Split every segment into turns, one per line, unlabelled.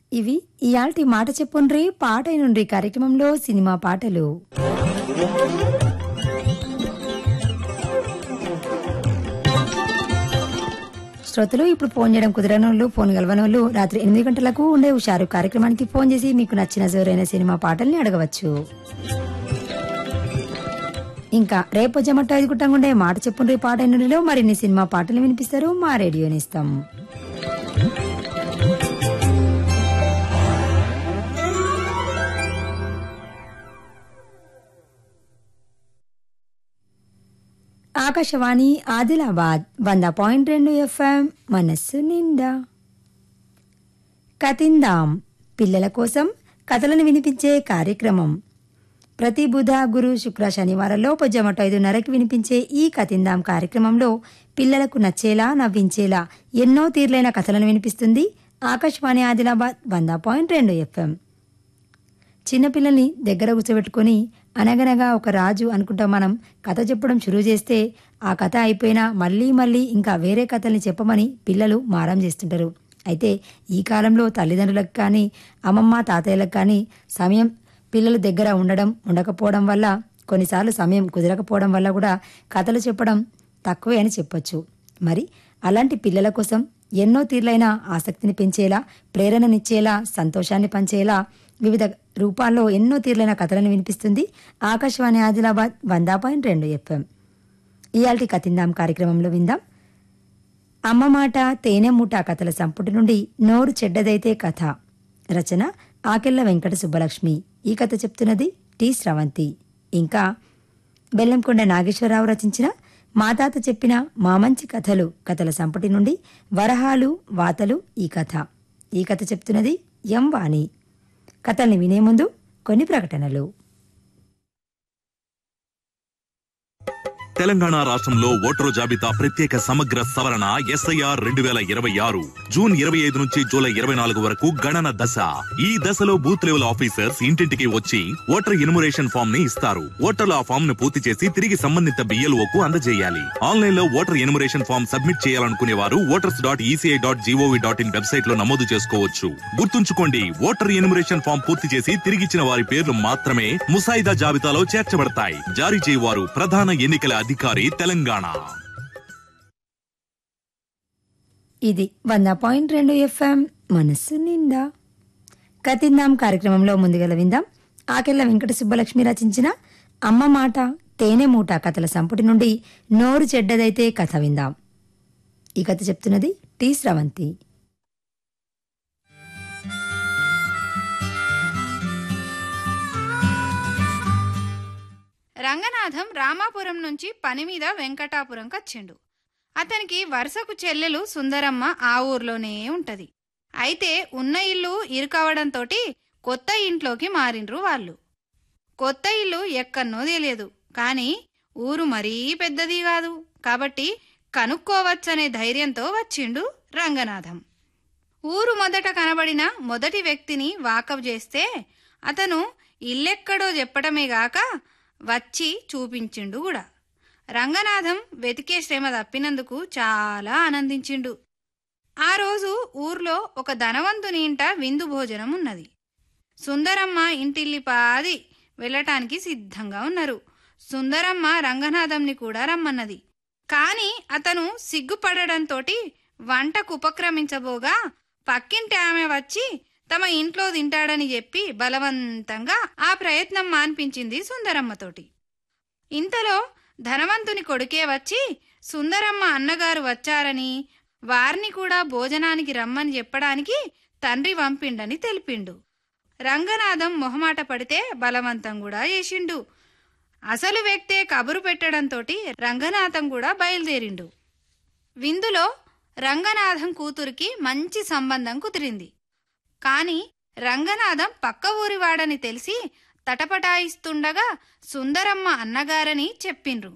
ఇవి ఇయాల్టి మాట చెప్పుండ్రి పాట నుండి కార్యక్రమంలో సినిమా పాటలు శ్రోతలు ఇప్పుడు ఫోన్ చేయడం కుదరనోళ్ళు ఫోన్ గెలవనోళ్ళు రాత్రి ఎనిమిది గంటలకు ఉండే హుషారు కార్యక్రమానికి ఫోన్ చేసి మీకు నచ్చిన జోరైన సినిమా పాటల్ని అడగవచ్చు ఇంకా రేపు జమట్టు ఐదు గుట్టంగా ఉండే మాట చెప్పుండ్రి పాట నుండిలో మరిన్ని సినిమా పాటలు వినిపిస్తారు మా రేడియోని ఇస్తాం ఆకాశవాణి ఆదిలాబాద్ వంద పాయింట్ రెండు ఎఫ్ఎం మనస్సు నిండా కతిందాం పిల్లల కోసం కథలను వినిపించే కార్యక్రమం ప్రతి బుధ గురు శుక్ర శనివారంలో పొజ్జమట ఐదున్నరకి వినిపించే ఈ కతిందాం కార్యక్రమంలో పిల్లలకు నచ్చేలా నవ్వించేలా ఎన్నో తీర్లైన కథలను వినిపిస్తుంది ఆకాశవాణి ఆదిలాబాద్ వంద పాయింట్ రెండు ఎఫ్ఎం చిన్నపిల్లల్ని దగ్గర కూర్చోబెట్టుకుని అనగనగా ఒక రాజు అనుకుంటా మనం కథ చెప్పడం షురూ చేస్తే ఆ కథ అయిపోయినా మళ్ళీ మళ్ళీ ఇంకా వేరే కథల్ని చెప్పమని పిల్లలు మారం చేస్తుంటారు అయితే ఈ కాలంలో తల్లిదండ్రులకు కానీ అమ్మమ్మ తాతయ్యలకు కానీ సమయం పిల్లల దగ్గర ఉండడం ఉండకపోవడం వల్ల కొన్నిసార్లు సమయం కుదరకపోవడం వల్ల కూడా కథలు చెప్పడం తక్కువే అని చెప్పొచ్చు మరి అలాంటి పిల్లల కోసం ఎన్నో తీర్లైన ఆసక్తిని పెంచేలా ప్రేరణనిచ్చేలా సంతోషాన్ని పంచేలా వివిధ రూపాల్లో ఎన్నో తీర్లైన కథలను వినిపిస్తుంది ఆకాశవాణి ఆదిలాబాద్ వంద పాయింట్ రెండు ఎఫ్ఎం ఇయాల్టి కతిందాం కార్యక్రమంలో విందాం అమ్మ మాట తేనె మూట కథల సంపుటి నుండి నోరు చెడ్డదైతే కథ రచన ఆకెళ్ల వెంకట సుబ్బలక్ష్మి ఈ కథ చెప్తున్నది టి స్రవంతి ఇంకా బెల్లంకొండ నాగేశ్వరరావు రచించిన మా తాత చెప్పిన మా మంచి కథలు కథల సంపుటి నుండి వరహాలు వాతలు ఈ కథ ఈ కథ చెప్తున్నది ఎం వాణి కథల్ని వినే ముందు కొన్ని ప్రకటనలు
తెలంగాణ రాష్ట్రంలో ఓటరు జాబితా ప్రత్యేక సమగ్ర సవరణ ఎస్ఐఆర్ రెండు వేల ఇరవై ఆరు జూన్ ఇరవై ఐదు నుంచి జూలై ఇరవై నాలుగు వరకు గణన దశ ఈ దశలో బూత్ లెవెల్ ఆఫీసర్స్ ఇంటింటికి వచ్చి ఓటర్ ఇనుమరేషన్ ఫామ్ ని ఇస్తారు ఓటర్లు ఆ ఫామ్ ను పూర్తి చేసి తిరిగి సంబంధిత బిఎల్ఓ కు అందజేయాలి ఆన్లైన్ లో ఓటర్ ఎనుమరేషన్ ఫామ్ సబ్మిట్ చేయాలనుకునే వారు voters dot ECI dot GOV dot in website లో నమోదు చేసుకోవచ్చు గుర్తుంచుకోండి ఓటర్ ఎనుమరేషన్ ఫామ్ పూర్తి చేసి తిరిగిచ్చిన వారి పేర్లు మాత్రమే ముసాయిదా జాబితాలో చేర్చబడతాయి జారీ చేయవారు ప్రధాన ఎన్నికల అధికారి తెలంగాణ
ఇది వంద పాయింట్ రెండు ఎఫ్ఎం మనస్సు నిండా కతిందాం కార్యక్రమంలో ముందుగల విందాం ఆకెళ్ల వెంకట సుబ్బలక్ష్మి రచించిన అమ్మ మాట తేనె మూట కథల సంపుటి నుండి నోరు చెడ్డదైతే కథ విందాం ఈ కథ చెప్తున్నది టి స్రవంతి
రంగనాథం రామాపురం నుంచి పని మీద వెంకటాపురం కచ్చిండు అతనికి వరుసకు చెల్లెలు సుందరమ్మ ఆ ఊర్లోనే ఉంటది అయితే ఉన్న ఇల్లు ఇరుకవడంతో కొత్త ఇంట్లోకి మారిండ్రు వాళ్ళు కొత్త ఇల్లు ఎక్కన్నో తెలియదు కాని ఊరు మరీ పెద్దది కాదు కాబట్టి కనుక్కోవచ్చనే ధైర్యంతో వచ్చిండు రంగనాథం ఊరు మొదట కనబడిన మొదటి వ్యక్తిని వాకప్ చేస్తే అతను ఇల్లెక్కడో చెప్పటమే గాక వచ్చి చూపించిండు కూడా రంగనాథం వెతికే శ్రమ తప్పినందుకు చాలా ఆనందించిండు ఆ రోజు ఊర్లో ఒక ధనవంతుని ఇంట విందు భోజనం ఉన్నది సుందరమ్మ ఇంటిల్లి పాది వెళ్ళటానికి సిద్ధంగా ఉన్నారు సుందరమ్మ రంగనాథంని కూడా రమ్మన్నది కాని అతను సిగ్గుపడడంతోటి వంటకు ఉపక్రమించబోగా పక్కింటి ఆమె వచ్చి తమ ఇంట్లో తింటాడని చెప్పి బలవంతంగా ఆ ప్రయత్నం మాన్పించింది సుందరమ్మతోటి ఇంతలో ధనవంతుని కొడుకే వచ్చి సుందరమ్మ అన్నగారు వచ్చారని వారిని కూడా భోజనానికి రమ్మని చెప్పడానికి తండ్రి పంపిండని తెలిపిండు రంగనాథం మొహమాట పడితే బలవంతం కూడా చేసిండు అసలు వ్యక్తే కబురు పెట్టడంతోటి రంగనాథం కూడా బయలుదేరిండు విందులో రంగనాథం కూతురికి మంచి సంబంధం కుదిరింది కాని రంగనాథం పక్క ఊరివాడని తెలిసి తటపటాయిస్తుండగా సుందరమ్మ అన్నగారని చెప్పిండ్రు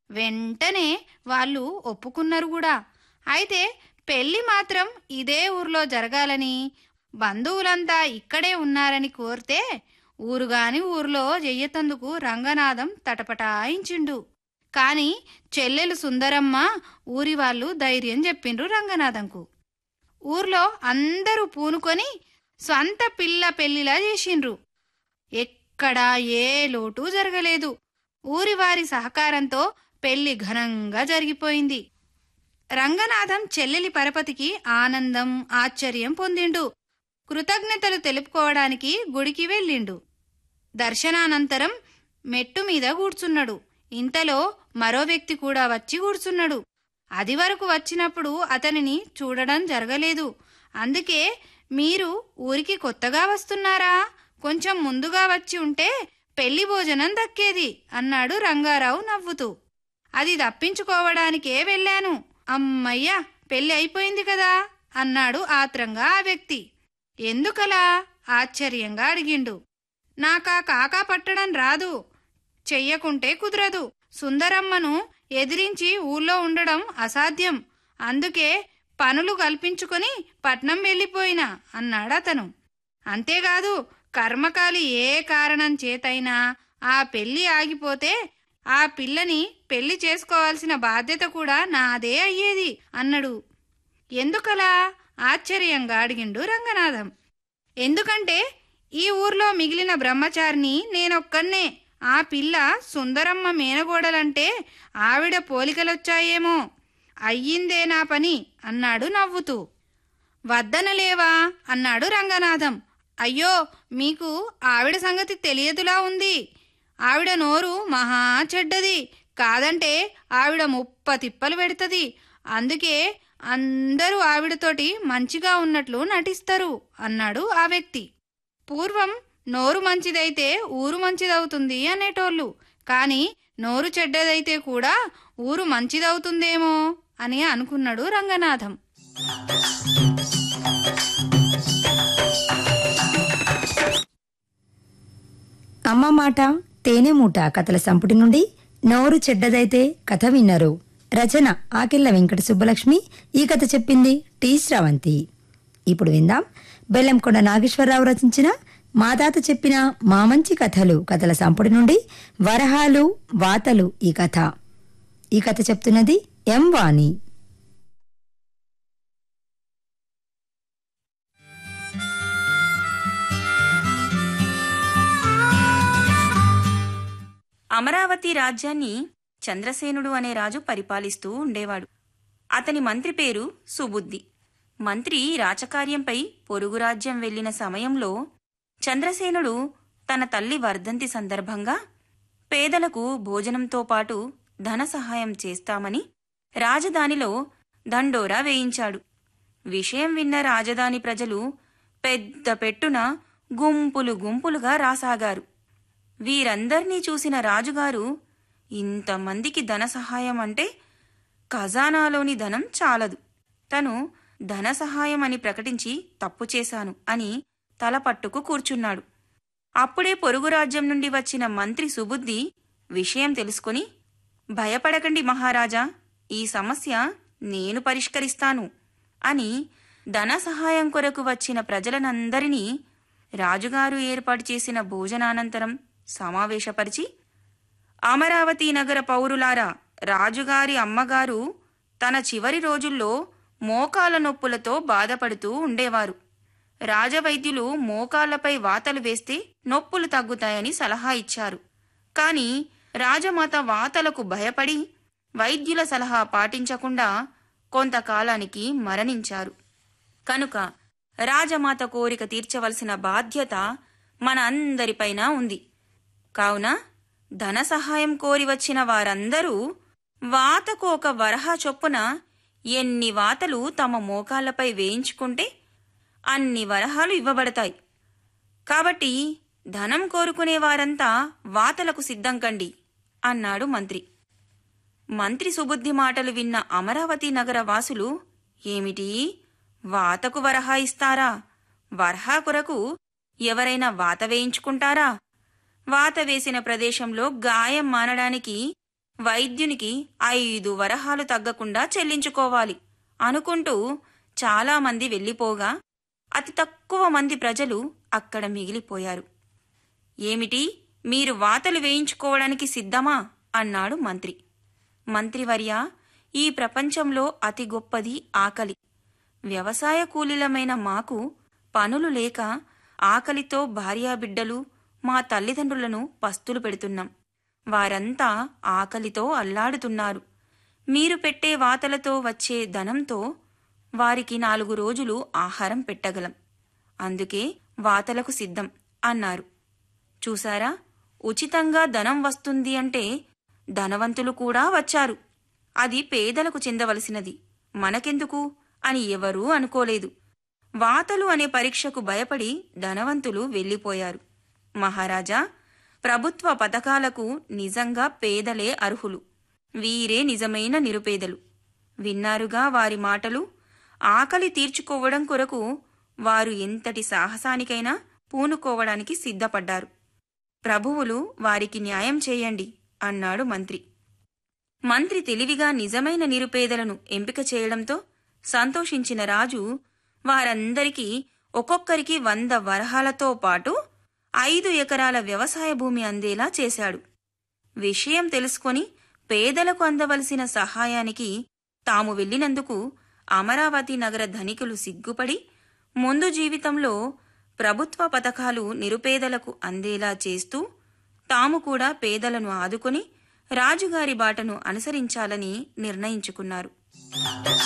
వెంటనే వాళ్ళు ఒప్పుకున్నారు కూడా అయితే పెళ్లి మాత్రం ఇదే ఊర్లో జరగాలని బంధువులంతా ఇక్కడే ఉన్నారని కోరితే ఊరుగాని ఊర్లో చెయ్యతందుకు రంగనాథం తటపటాయించిండు కాని చెల్లెలు సుందరమ్మ ఊరి వాళ్ళు ధైర్యం చెప్పిండ్రు రంగనాథంకు ఊర్లో అందరూ పూనుకొని స్వంత పిల్ల పెళ్లిలా చేసిండ్రు ఎక్కడా ఏ లోటు జరగలేదు ఊరి వారి సహకారంతో పెళ్లి ఘనంగా జరిగిపోయింది రంగనాథం చెల్లెలి పరపతికి ఆనందం ఆశ్చర్యం పొందిండు కృతజ్ఞతలు తెలుపుకోవడానికి గుడికి వెళ్ళిండు దర్శనానంతరం మెట్టు మీద కూర్చున్నాడు ఇంతలో మరో వ్యక్తి కూడా వచ్చి కూర్చున్నాడు అది వరకు వచ్చినప్పుడు అతనిని చూడడం జరగలేదు అందుకే మీరు ఊరికి కొత్తగా వస్తున్నారా కొంచెం ముందుగా వచ్చి ఉంటే పెళ్లి భోజనం దక్కేది అన్నాడు రంగారావు నవ్వుతూ అది తప్పించుకోవడానికే వెళ్ళాను అమ్మయ్యా పెళ్లి అయిపోయింది కదా అన్నాడు ఆత్రంగా ఆ వ్యక్తి ఎందుకలా ఆశ్చర్యంగా అడిగిండు నాకా కాకా పట్టడం రాదు చెయ్యకుంటే కుదరదు సుందరమ్మను ఎదిరించి ఊళ్ళో ఉండడం అసాధ్యం అందుకే పనులు కల్పించుకొని పట్నం వెళ్ళిపోయినా అన్నాడతను అంతేకాదు కర్మకాలి ఏ కారణం చేతైనా ఆ పెళ్లి ఆగిపోతే ఆ పిల్లని పెళ్లి చేసుకోవాల్సిన బాధ్యత కూడా నాదే అయ్యేది అన్నడు ఎందుకలా ఆశ్చర్యంగా అడిగిండు రంగనాథం ఎందుకంటే ఈ ఊర్లో మిగిలిన బ్రహ్మచారిని నేనొక్కన్నే ఆ పిల్ల సుందరమ్మ మేనగోడలంటే ఆవిడ పోలికలొచ్చాయేమో అయ్యిందే నా పని అన్నాడు నవ్వుతూ వద్దనలేవా అన్నాడు రంగనాథం అయ్యో మీకు ఆవిడ సంగతి తెలియదులా ఉంది ఆవిడ నోరు మహా చెడ్డది కాదంటే ఆవిడ ముప్ప తిప్పలు పెడుతుంది అందుకే అందరూ ఆవిడతోటి మంచిగా ఉన్నట్లు నటిస్తారు అన్నాడు ఆ వ్యక్తి పూర్వం నోరు మంచిదైతే ఊరు మంచిదవుతుంది అనేటోళ్ళు కాని నోరు చెడ్డదైతే కూడా ఊరు మంచిదవుతుందేమో అని అనుకున్నాడు రంగనాథం
అమ్మ మాట తేనె మూట కథల సంపుటి నుండి నోరు చెడ్డదైతే కథ విన్నారు రచన ఆకెళ్ల వెంకట సుబ్బలక్ష్మి ఈ కథ చెప్పింది టి శ్రవంతి ఇప్పుడు విందాం బెల్లంకొండ నాగేశ్వరరావు రచించిన మా తాత చెప్పిన మా మంచి కథలు కథల సంపుటి నుండి వరహాలు వాతలు ఈ కథ ఈ కథ చెప్తున్నది ఎం వాణి
అమరావతి రాజ్యాన్ని చంద్రసేనుడు అనే రాజు పరిపాలిస్తూ ఉండేవాడు అతని మంత్రి పేరు సుబుద్ధి మంత్రి రాచకార్యంపై పొరుగు రాజ్యం వెళ్లిన సమయంలో చంద్రసేనుడు తన తల్లి వర్ధంతి సందర్భంగా పేదలకు భోజనంతో పాటు ధన సహాయం చేస్తామని రాజధానిలో దండోరా వేయించాడు విషయం విన్న రాజధాని ప్రజలు పెద్ద పెట్టున గుంపులు గుంపులుగా రాసాగారు వీరందర్నీ చూసిన రాజుగారు ఇంతమందికి ధన సహాయం అంటే ఖజానాలోని ధనం చాలదు తను ధన సహాయం అని ప్రకటించి తప్పు చేశాను అని తల పట్టుకు కూర్చున్నాడు అప్పుడే పొరుగు రాజ్యం నుండి వచ్చిన మంత్రి సుబుద్ధి విషయం తెలుసుకుని భయపడకండి మహారాజా ఈ సమస్య నేను పరిష్కరిస్తాను అని ధన సహాయం కొరకు వచ్చిన ప్రజలనందరినీ రాజుగారు ఏర్పాటు చేసిన భోజనానంతరం సమావేశపరిచి అమరావతి నగర పౌరులారా రాజుగారి అమ్మగారు తన చివరి రోజుల్లో మోకాల నొప్పులతో బాధపడుతూ ఉండేవారు రాజవైద్యులు మోకాళ్లపై వాతలు వేస్తే నొప్పులు తగ్గుతాయని సలహా ఇచ్చారు కాని రాజమాత వాతలకు భయపడి వైద్యుల సలహా పాటించకుండా కొంతకాలానికి మరణించారు కనుక రాజమాత కోరిక తీర్చవలసిన బాధ్యత మన అందరిపైన ఉంది కావున ధన సహాయం కోరి వచ్చిన వారందరూ వాతకు ఒక వరహా చొప్పున ఎన్ని వాతలు తమ మోకాళ్లపై వేయించుకుంటే అన్ని వరహాలు ఇవ్వబడతాయి కాబట్టి ధనం కోరుకునే వారంతా వాతలకు సిద్ధం కండి అన్నాడు మంత్రి మంత్రి సుబుద్ధి మాటలు విన్న అమరావతి నగర వాసులు ఏమిటి వాతకు వరహా ఇస్తారా వరహా కొరకు ఎవరైనా వాత వేయించుకుంటారా వాత వేసిన ప్రదేశంలో గాయం మానడానికి వైద్యునికి ఐదు వరహాలు తగ్గకుండా చెల్లించుకోవాలి అనుకుంటూ చాలామంది వెళ్ళిపోగా అతి తక్కువ మంది ప్రజలు అక్కడ మిగిలిపోయారు ఏమిటి మీరు వాతలు వేయించుకోవడానికి సిద్ధమా అన్నాడు మంత్రి మంత్రివర్య ఈ ప్రపంచంలో అతి గొప్పది ఆకలి వ్యవసాయ కూలీలమైన మాకు పనులు లేక ఆకలితో భార్యాబిడ్డలు మా తల్లిదండ్రులను పస్తులు పెడుతున్నాం వారంతా ఆకలితో అల్లాడుతున్నారు మీరు పెట్టే వాతలతో వచ్చే ధనంతో వారికి నాలుగు రోజులు ఆహారం పెట్టగలం అందుకే వాతలకు సిద్ధం అన్నారు చూసారా ఉచితంగా ధనం వస్తుంది అంటే ధనవంతులు కూడా వచ్చారు అది పేదలకు చెందవలసినది మనకెందుకు అని ఎవరూ అనుకోలేదు వాతలు అనే పరీక్షకు భయపడి ధనవంతులు వెళ్ళిపోయారు మహారాజా ప్రభుత్వ పథకాలకు నిజంగా పేదలే అర్హులు వీరే నిజమైన నిరుపేదలు విన్నారుగా వారి మాటలు ఆకలి తీర్చుకోవడం కొరకు వారు ఎంతటి సాహసానికైనా పూనుకోవడానికి సిద్ధపడ్డారు ప్రభువులు వారికి న్యాయం చేయండి అన్నాడు మంత్రి మంత్రి తెలివిగా నిజమైన నిరుపేదలను ఎంపిక చేయడంతో సంతోషించిన రాజు వారందరికీ ఒక్కొక్కరికి వంద వరహాలతో పాటు ఐదు ఎకరాల వ్యవసాయ భూమి అందేలా చేశాడు విషయం తెలుసుకొని పేదలకు అందవలసిన సహాయానికి తాము వెళ్ళినందుకు అమరావతి నగర ధనికులు సిగ్గుపడి ముందు జీవితంలో ప్రభుత్వ పథకాలు నిరుపేదలకు అందేలా చేస్తూ తాము కూడా పేదలను ఆదుకొని రాజుగారి బాటను అనుసరించాలని నిర్ణయించుకున్నారు